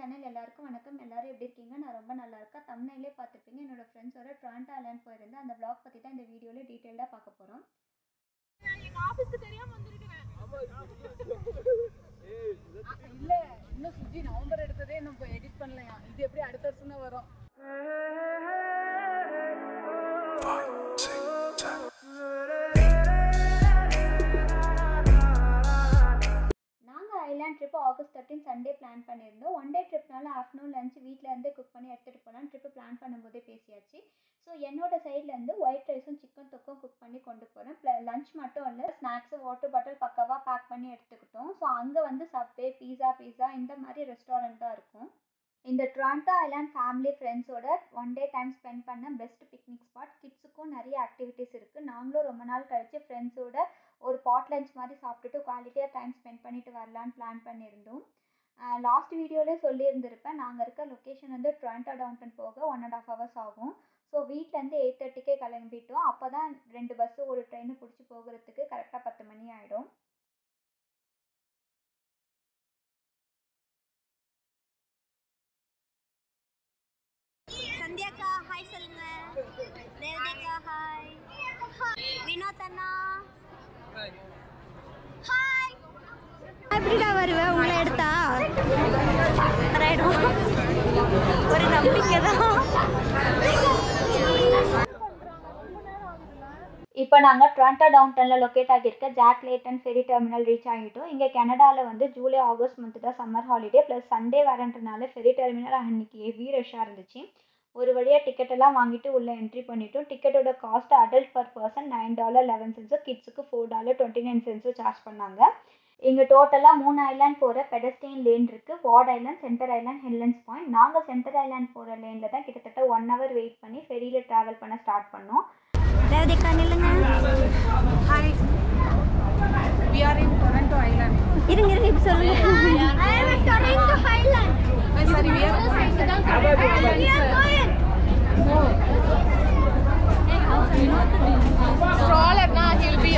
Channel எல்லாருக்கும் வணக்கம் எல்லாரும் எப்படி இருக்கீங்க நான் ரொம்ப நல்லா இருக்கேன் தமிழ்நிலே பார்த்துருப்பீங்க என்னோட ஃப்ரெண்ட்ஸோட ட்ராண்டோ ஐலாண்ட் போயிருந்தேன் அந்த vlog பற்றி தான் இந்த வீடியோவில் டீட்டெயிலாக பார்க்க போகிறோம் எங்க ஆபீஸ்க்கு தெரியாம வந்திருக்கிறேன் இல்ல இன்னும் சுஜி நவம்பர் எடுத்ததே இன்னும் எடிட் பண்ணலையா இது எப்படி அடுத்த வருஷம் தான் வரும் நாங்கள் island trip August thirteen Sunday plan பண்ணியிருந்தோம் ஒன் டே ட்ரிப்னால ஆஃப்டர்நூன் லஞ்ச் வீட்டில் இருந்தே குக் பண்ணி எடுத்துகிட்டு போகலாம் ட்ரிப்பு பிளான் பண்ணும்போதே பேசியாச்சு ஸோ என்னோட சைட்லேருந்து ஒயிட் ரைஸும் சிக்கன் தொக்கும் குக் பண்ணி கொண்டு போகிறேன் லஞ்ச் மட்டும் இல்லை ஸ்நாக்ஸு வாட்டர் பாட்டில் பக்காவாக பேக் பண்ணி எடுத்துக்கிட்டோம் ஸோ அங்கே வந்து சப்வே பீஸா பீஸா இந்த மாதிரி ரெஸ்டாரண்ட் தான் இருக்கும் இந்த ட்ராண்டோ ஐலாண்ட் ஃபேமிலி ஃப்ரெண்ட்ஸோட ஒன் டே டைம் ஸ்பெண்ட் பண்ண பெஸ்ட் பிக்னிக் ஸ்பாட் கிட்ஸுக்கும் நிறைய ஆக்டிவிட்டீஸ் இருக்குது நாங்களும் ரொம்ப நாள் கழிச்சு ஃப்ரெண்ட்ஸோட ஒரு பாட் லஞ்ச் மாதிரி சாப்பிட்டுட்டு குவாலிட்டியாக டைம் ஸ்பெண்ட் பண்ணிட்டு வரலான்னு பிளான் பண்ணியிருந்தோம் லாஸ்ட் வீடியோவிலே சொல்லியிருந்திருப்பேன் நாங்கள் இருக்க லொக்கேஷன் வந்து ட்ராண்டோ டவுன்டன் போக ஒன் அண்ட் ஆஃப் ஹவர்ஸ் ஆகும் ஸோ வீட்டிலேருந்து எயிட் தேர்ட்டிக்கே கிளம்பிட்டோம் அப்போ தான் ரெண்டு பஸ்ஸு ஒரு ட்ரெயினை பிடிச்சி போகிறதுக்கு கரெக்டாக பத்து மணி ஆகிடும் சந்தியாக்கா ஹாய் சொல்லுங்க ரேவதிக்கா ஹாய் வினோத் அண்ணா ஹாய் எப்படிடா வருவேன் உங்களை எடுத்தா வராயிடும் ஒரு நம்பிக்கை தான் இப்போ நாங்கள் ட்ராண்டோ டவுன்டனில் லொக்கேட் ஆகியிருக்க Jack Layton ferry terminal reach ஆகிட்டோம் இங்கே கனடாவில் வந்து ஜூலை ஆகஸ்ட் மந்த் தான் சம்மர் ஹாலிடே ப்ளஸ் சண்டே வரன்றனால ஃபெரி டெர்மினல் அன்னைக்கு ஹெவி ரஷ்ஷாக இருந்துச்சு ஒரு வழியாக டிக்கெட் எல்லாம் வாங்கிட்டு உள்ளே என்ட்ரி பண்ணிட்டோம் டிக்கெட்டோட cost adult per person nine dollar eleven சென்ஸும் கிட்ஸுக்கு ஃபோர் டாலர் டுவெண்ட்டி நைன் சென்ஸும் சார்ஜ் பண்ணாங்க இங்கே டோட்டலாக மூணு ஐலாண்ட் போகிற பெடஸ்டியன் லேன் இருக்குது Ward Island Centre Island ஹெல்லன்ஸ் point நாங்கள் சென்டர் ஐலாண்ட் போகிற லேனில் தான் கிட்டத்தட்ட ஒன் ஹவர் வெயிட் பண்ணி ஃபெரியில் ட்ராவல் பண்ண ஸ்டார்ட் பண்ணோம் ரேவதிக்கா நில்லுங்க hi we are in Toronto Island இருங்க இருங்க இப்படி சொல்லுங்க சரி வி ஆர் ஸ்ட்ராலர்னா ஹில் பி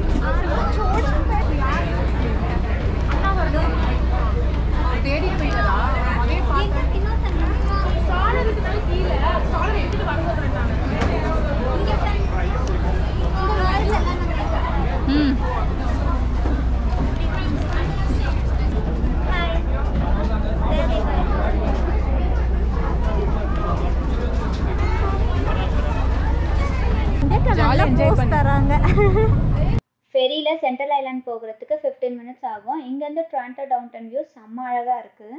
தேடி போயிட்டதா அதே ம் நல்லா enjoy போஸ்ட் பண்ணு. தராங்க ஃபெரியில் சென்ட்ரல் ஐலாண்ட் போகிறதுக்கு ஃபிஃப்டீன் மினிட்ஸ் ஆகும் இங்கேருந்து ட்ராண்டோ டவுன்டன் வியூ செம்ம அழகாக இருக்குது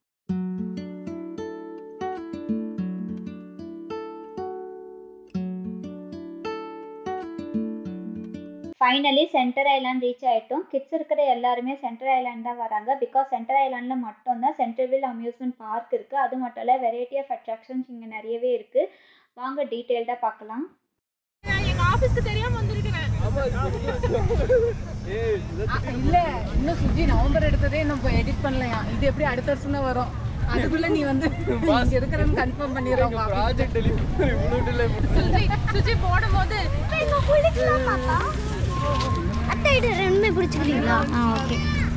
ஃபைனலி சென்டர் ஐலாண்ட் ரீச் ஆகிட்டோம் கிட்ஸ் இருக்கிற எல்லாருமே சென்டர் ஐலாண்ட் தான் வராங்க பிகாஸ் சென்டர் ஐலாண்டில் மட்டும்தான் சென்ட்ரல்வில் அம்யூஸ்மெண்ட் பார்க் இருக்குது அது மட்டும் இல்லை வெரைட்டி ஆஃப் அட்ராக்ஷன்ஸ் இங்கே நிறையவே இருக்குது வாங்க டீட்டெயில்டாக பார்க்கலாம் எங்க ஆபீஸ்க்கு தெரியாம வந்திருக்கிறேன் இல்ல இன்னும் சுஜி நவம்பர் எடுத்ததே இன்னும் எடிட் பண்ணலையா இது எப்படி அடுத்த வருஷம் தான் வரும் அதுக்குள்ள நீ வந்து இங்க இருக்கிறன்னு கன்ஃபார்ம் பண்ணிடுறோம் ப்ராஜெக்ட் டெலிவரி இவ்வளோ டிலே சுஜி சுஜி போடும்போது அத்தை இது ரெண்டுமே பிடிச்சிக்கிறீங்களா ஆ ஓகே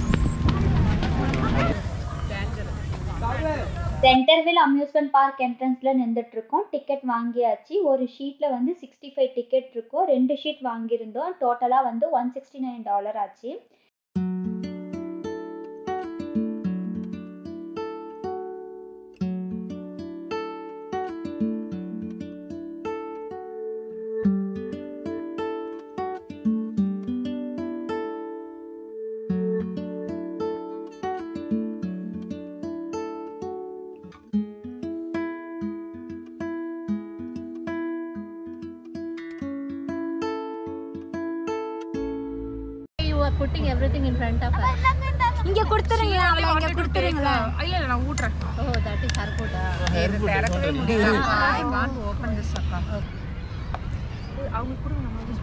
சென்டர்வில் அம்யூஸ்மெண்ட் பார்க் என்ட்ரன்ஸில் நின்றுட்டு இருக்கோம் டிக்கெட் வாங்கியாச்சு ஒரு ஷீட்டில் வந்து சிக்ஸ்டி ஃபைவ் டிக்கெட் இருக்கும் ரெண்டு ஷீட் வாங்கியிருந்தோம் டோட்டலாக வந்து ஒன் சிக்ஸ்டி நைன் டாலர் ஆச்சு you are putting everything in front of இங்க கொடுத்துருங்களா அவளை இங்க கொடுத்துருங்களா இல்ல இல்ல நான் ஊட்டுறேன் ஓ தட் இஸ் ஹர்குடா இது திறக்கவே முடியல ஐ காண்ட் ஓபன் திஸ் அக்கா அவங்க கூட நம்ம யூஸ்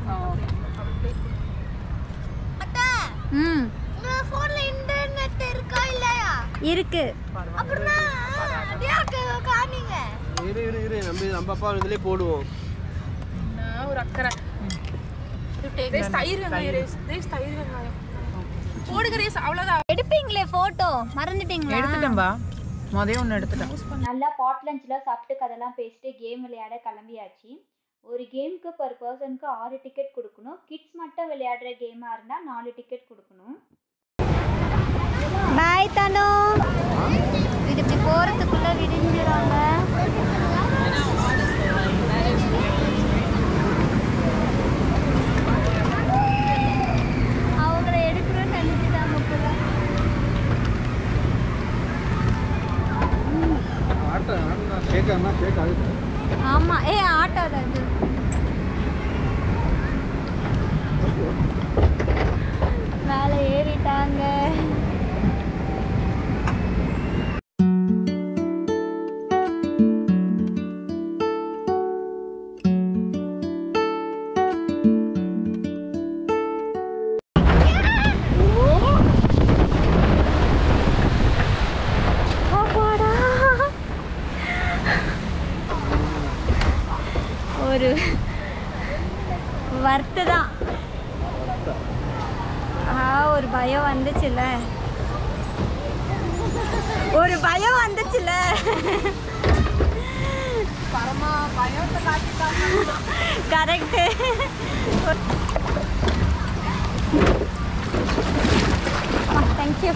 ம் போன்ல இன்டர்நெட் இருக்கா இல்லையா இருக்கு அப்படின்னா யாருக்கு காமிங்க இரு இரு இரு நம்ம நம்ம அப்பா இதுலயே போடுவோம் நான் ஒரு அக்கறை ரேஸ் தயிர் வெங்காயம் ரேஸ் ரேஸ் தயிர் வெங்காயம் போடுக ரேஸ் அவ்வளவுதான் எடுப்பீங்களே போட்டோ மறந்துட்டீங்களா எடுத்துட்டேன்பா மொதல் ஒன்று எடுத்துட்டேன் நல்லா பாட் லஞ்ச்லாம் சாப்பிட்டு கதெல்லாம் பேசிட்டு கேம் விளையாட கிளம்பியாச்சு ஒரு கேமுக்கு பர் பர்சனுக்கு ஆறு டிக்கெட் கொடுக்கணும் கிட்ஸ் மட்டும் விளையாடுற கேமாக இருந்தால் நாலு டிக்கெட் கொடுக்கணும் பாய் தனு இது இப்படி போறதுக்குள்ள விடிஞ்சிடாங்க அவங்கள எடுக்கணும்னு நினைச்சிட்டாங்க போல ஆமா ஏ ஆட்டோ தான் இது மேலே ஏறிட்டாங்க அப்பாடா. ஒரு வர்த்து தான் ஆ ஒரு பயம் வந்துச்சுல்ல ஒரு பயம் வந்துச்சுல்ல கரெக்டு தேங்க்யூ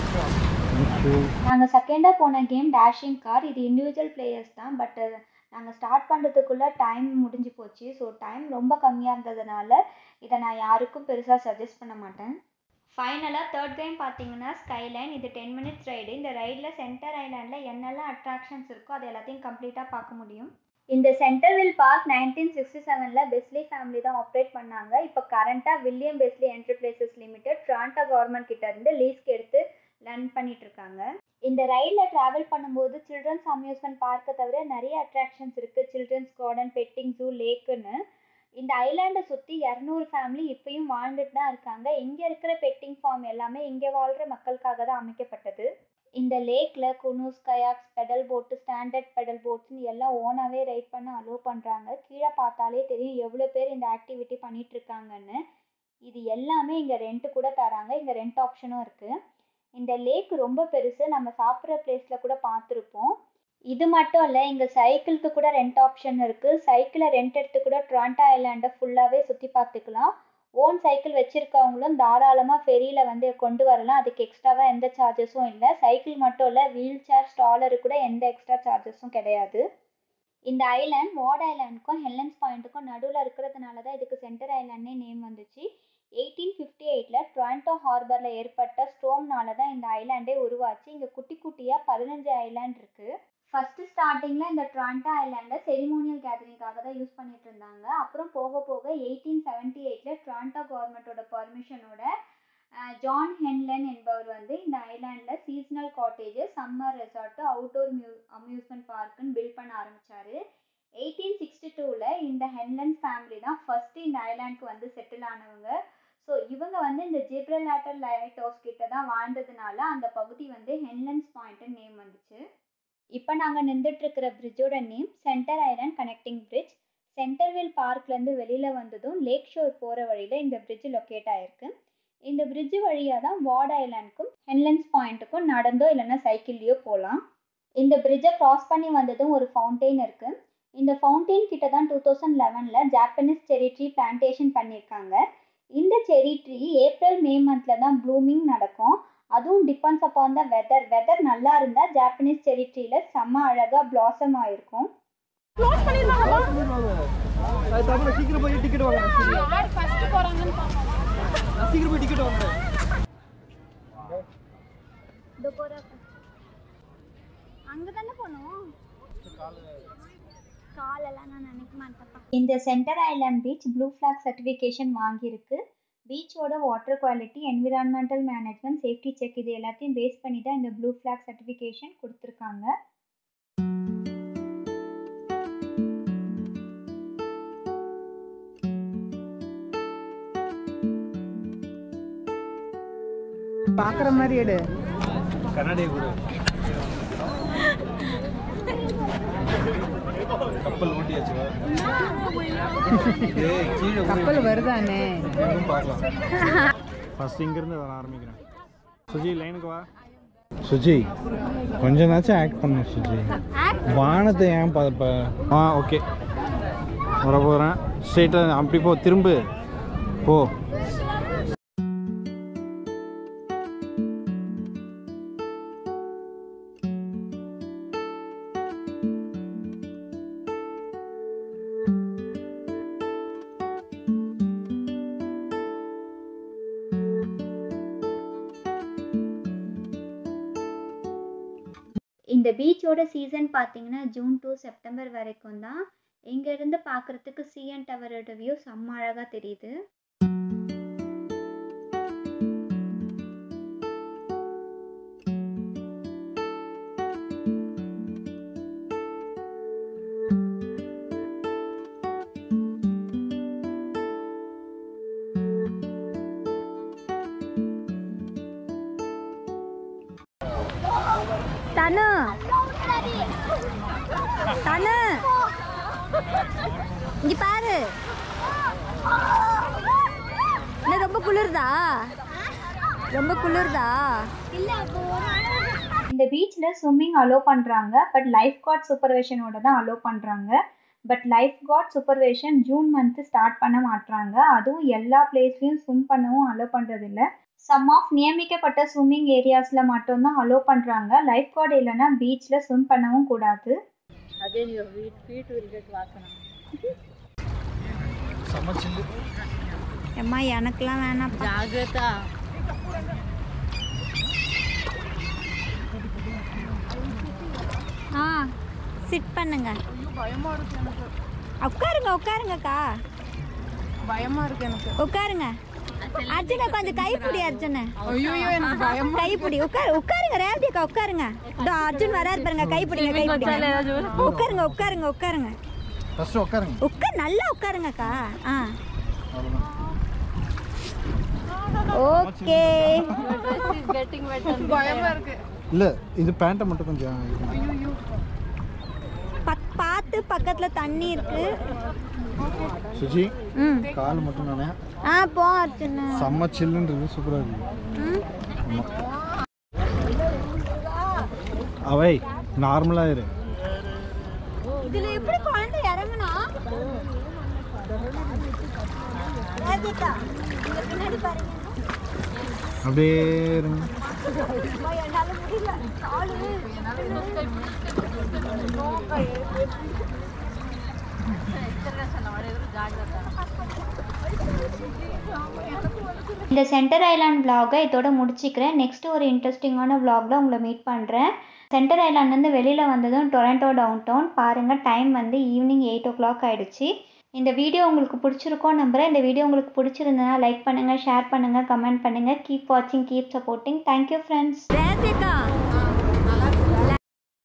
நாங்கள் செகண்டாக போன கேம் டேஷிங் கார் இது இண்டிவிஜுவல் பிளேயர்ஸ் தான் பட் நாங்கள் ஸ்டார்ட் பண்ணுறதுக்குள்ளே டைம் முடிஞ்சு போச்சு ஸோ டைம் ரொம்ப கம்மியாக இருந்ததுனால இதை நான் யாருக்கும் பெருசாக சஜஸ்ட் பண்ண மாட்டேன் ஃபைனலாக தேர்ட் கேம் பார்த்தீங்கன்னா ஸ்கைலைன் இது டென் மினிட்ஸ் ரைடு இந்த ரைடில் சென்டர் ஐலாண்டில் என்னெல்லாம் அட்ராக்ஷன்ஸ் இருக்கோ அது எல்லாத்தையும் கம்ப்ளீட்டாக பார்க்க முடியும் இந்த சென்டர்வில் பார்க் நைன்டீன் சிக்ஸ்டி செவனில் பெஸ்லி ஃபேமிலி தான் ஆப்ரேட் பண்ணாங்க இப்போ கரண்ட்டாக William Beasley Enterprises Limited Toronto government கிட்ட இருந்து லீஸ்க்கு எடுத்து ரன் பண்ணிட்டு இருக்காங்க இந்த ரயிலில் ட்ராவல் பண்ணும்போது சில்ட்ரன்ஸ் அம்யூஸ்மெண்ட் பார்க்கை தவிர நிறைய அட்ராக்ஷன்ஸ் இருக்குது சில்ட்ரன்ஸ் கார்டன் பெட்டிங் ஜூ லேக்குன்னு இந்த ஐலாண்டை சுற்றி இரநூறு ஃபேமிலி இப்பயும் வாழ்ந்துட்டு தான் இருக்காங்க இங்கே இருக்கிற பெட்டிங் ஃபார்ம் எல்லாமே இங்கே வாழ்கிற மக்களுக்காக தான் அமைக்கப்பட்டது இந்த லேக்கில் canoes kayaks pedal boat standard pedal போட்ஸ்னு எல்லாம் ஓனாகவே ரைட் பண்ண அலோவ் பண்ணுறாங்க கீழே பார்த்தாலே தெரியும் எவ்வளோ பேர் இந்த ஆக்டிவிட்டி பண்ணிட்டு இருக்காங்கன்னு இது எல்லாமே இங்கே ரெண்ட்டு கூட தராங்க இங்கே ரெண்ட் ஆப்ஷனும் இருக்குது இந்த லேக் ரொம்ப பெருசு நம்ம சாப்பிட்ற பிளேஸில் கூட பார்த்துருப்போம் இது மட்டும் இல்லை இங்கே சைக்கிளுக்கு கூட ரெண்ட் ஆப்ஷன் இருக்குது சைக்கிளை ரெண்ட் எடுத்து கூட ட்ராண்டா ஐலாண்டை ஃபுல்லாகவே சுற்றி பார்த்துக்கலாம் ஓன் சைக்கிள் வச்சுருக்கவங்களும் தாராளமாக ஃபெரியில் வந்து கொண்டு வரலாம் அதுக்கு எக்ஸ்ட்ராவாக எந்த சார்ஜஸும் இல்லை சைக்கிள் மட்டும் இல்லை வீல் சேர் ஸ்டாலரு கூட எந்த எக்ஸ்ட்ரா சார்ஜஸும் கிடையாது இந்த ஐலாண்ட் வார்ட் ஐலாண்டுக்கும் ஹெல்லன்ஸ் பாயிண்ட்டுக்கும் நடுவில் இருக்கிறதுனால தான் இதுக்கு சென்டர் ஐலாண்டே நேம் வந்துச்சு எயிட்டீன் ஃபிஃப்டி எயிட்டில் டொரண்டோ ஹார்பரில் ஏற்பட்ட ஸ்டோம்னால தான் இந்த ஐலாண்டே உருவாச்சு இங்கே குட்டி குட்டியாக பதினஞ்சு ஐலாண்ட் இருக்குது ஃபஸ்ட்டு ஸ்டார்டிங்கில் இந்த ட்ராண்டா ஐலாண்டை செரிமோனியல் கேதரிங்காக தான் யூஸ் பண்ணிட்டு இருந்தாங்க அப்புறம் போக போக எயிட்டீன் செவன்ட்டி எயிட்டில் ட்ராண்டோ கவர்மெண்ட்டோட பர்மிஷனோட ஜான் ஹென்லன் என்பவர் வந்து இந்த ஐலாண்டில் seasonal cottages summer resort outdoor மியூ அம்யூஸ்மெண்ட் பார்க்குன்னு பில்ட் பண்ண ஆரம்பித்தார் எயிட்டீன் சிக்ஸ்டி டூவில் இந்த ஹென்லன் ஃபேமிலி தான் ஃபஸ்ட்டு இந்த ஐலாண்டுக்கு வந்து செட்டில் ஆனவங்க ஸோ இவங்க வந்து இந்த ஜிப்ரலாட்டர் லைட் ஹவுஸ் கிட்ட தான் வாழ்ந்ததுனால அந்த பகுதி வந்து ஹென்லன்ஸ் பாயிண்ட்டுன்னு நேம் வந்துச்சு இப்போ நாங்கள் நின்றுட்டுருக்கிற பிரிட்ஜோட name Centre Island connecting bridge Centreville பார்க்லேருந்து வெளியில் வந்ததும் லேக் ஷோர் போகிற வழியில் இந்த பிரிட்ஜ் லொக்கேட் ஆகிருக்கு இந்த பிரிட்ஜ் வழியாக தான் வார்ட் ஐலாண்டுக்கும் ஹென்லன்ஸ் பாயிண்ட்டுக்கும் நடந்தோ இல்லைன்னா சைக்கிள்லேயோ போகலாம் இந்த பிரிட்ஜை க்ராஸ் பண்ணி வந்ததும் ஒரு ஃபவுண்டெயின் இருக்குது இந்த ஃபவுண்டெயின் கிட்ட தான் டூ தௌசண்ட் லெவனில் ஜாப்பனீஸ் செரி ட்ரீ பிளான்டேஷன் பண்ணியிருக்காங்க இந்த செரி ட்ரீ ஏப்ரல் மே மந்தில் தான் ப்ளூமிங் நடக்கும் அதுவும் depends upon the weather weather நல்லா இருந்தால் ஜாப்பனீஸ் செரி ட்ரீல செம்ம அழகாக பிளாசம் ஆயிருக்கும் அது தப்பு சீக்கிரம் போய் டிக்கெட் வாங்க நான் சீக்கிரம் போய் டிக்கெட் வாங்க அங்க தானே போனோம் காலெல்லாம் நான் நினைக்க மாட்டேன்ப்பா இந்த Centre Island beach blue flag certification வாங்கியிருக்கு பீச்சோட water quality environmental management safety check இது எல்லாத்தையும் பேஸ் பண்ணி தான் இந்த ப்ளூ ஃபிளாக் சர்டிஃபிகேஷன் கொடுத்துருக்காங்க பார்க்குற மாதிரி எடு கண்ணாடியை கூட கப்பல் ஓட்டியாச்சு வா. ஏய், கீழே போய் கப்பல் வருதானே இன்னும் பார்க்கலாம் ஃபர்ஸ்ட் இங்கேருந்து வர ஆரம்பிக்கிறேன் சுஜி லைனுக்கு வா சுஜி கொஞ்ச நாச்சும் ஆக்ட் பண்ணு சுஜி வானத்தை ஏன் பார்ப்ப ஆ ஓகே வர போகிறேன் ஸ்ட்ரெயிட்டாக அப்படி போ திரும்பு போ இந்த பீச்சோட சீசன் பார்த்தீங்கன்னா ஜூன் டு செப்டம்பர் வரைக்கும் தான் இங்கேருந்து பார்க்குறதுக்கு சிஎன் டவரோட வியூ செம்ம அழகாக தெரியுது தனு தனு இங்க பாரு என்ன ரொம்ப குளிர்தா ரொம்ப குளிர்தா இந்த பீச்சில் ஸ்விம்மிங் அலோவ் பண்ணுறாங்க பட் லைஃப் கார்ட் சூப்பர்வேஷனோட தான் அலோவ் பண்ணுறாங்க but lifeguard supervision June month start பண்ண மாட்றாங்க அதுவும் எல்லா பிளேஸ்லையும் ஸ்விம் பண்ணவும் அலோவ் பண்ணுறதில்ல சம் ஆஃப் நியமிக்கப்பட்ட ஸ்விம்மிங் ஏரியாஸில் மட்டும்தான் அலோவ் பண்ணுறாங்க லைஃப் கார்டு இல்லைன்னா பீச்சில் ஸ்விம் பண்ணவும் கூடாது Again, your feet, feet will get vasana. சமைச்சில்லு அம்மா எனக்கெல்லாம் வேணாம் ஜாகிரதா ஆ சிட் பண்ணுங்க பயமா இருக்கு எனக்கு உட்காருங்க உட்காருங்கக்கா பயமா இருக்கு எனக்கு உட்காருங்க அர்ஜுனா கொஞ்சம் கைப்பிடி அர்ஜுன ஐயோ எனக்கு பயமா கைப்பிடி உட்காரு உட்காருங்க ரேவதி அக்கா உட்காருங்க இதோ அர்ஜுன் வராரு பாருங்க கைப்பிடிங்க கைப்பிடிங்க உட்காருங்க உட்காருங்க உட்காருங்க ஃபஸ்ட்டு உட்காருங்க உட்கார் நல்லா உட்காருங்கக்கா ஆ அவ்வளோதான் ஓகே பயமா இருக்கு இல்லை இது பேண்ட்டை மட்டும் கொஞ்சம் இது பண்ணு. பக் பார்த்து பக்கத்துல தண்ணி இருக்கு சுஜி ம் கால் மட்டும் நானே ஆ போ அர்ஜுனா செம்ம சில்லுன்றது சூப்பராக இருக்கு ம் ஆமா. அவை நார்மலாக இரு இதுல எப்படி குழந்தை இறங்கணும் ரேவதிக்கா இங்க பின்னாடி பாருங்க அப்படியே இருங்க அம்மா, என்னால முடியல காலு இந்த சென்டர் ஐலாண்ட் vlog-அ இதோட முடிச்சுக்கிறேன் நெக்ஸ்ட் ஒரு இன்ட்ரெஸ்டிங்கான vlog-ல உங்களை மீட் பண்ணுறேன் சென்டர் ஐலாண்ட்லேருந்து வெளியில் வந்ததும் டொரண்டோ டவுன் டவுன் பாருங்கள் டைம் வந்து ஈவினிங் எயிட் ஓ கிளாக் ஆகிடுச்சு இந்த வீடியோ உங்களுக்கு பிடிச்சிருக்கோம் நம்புகிறேன் இந்த வீடியோ உங்களுக்கு பிடிச்சிருந்ததுன்னா லைக் பண்ணுங்கள் ஷேர் பண்ணுங்கள் கமெண்ட் பண்ணுங்கள் கீப் வாட்சிங் கீப் சப்போர்ட்டிங் தேங்க்யூ ஃப்ரெண்ட்ஸ் ரேவதிக்கா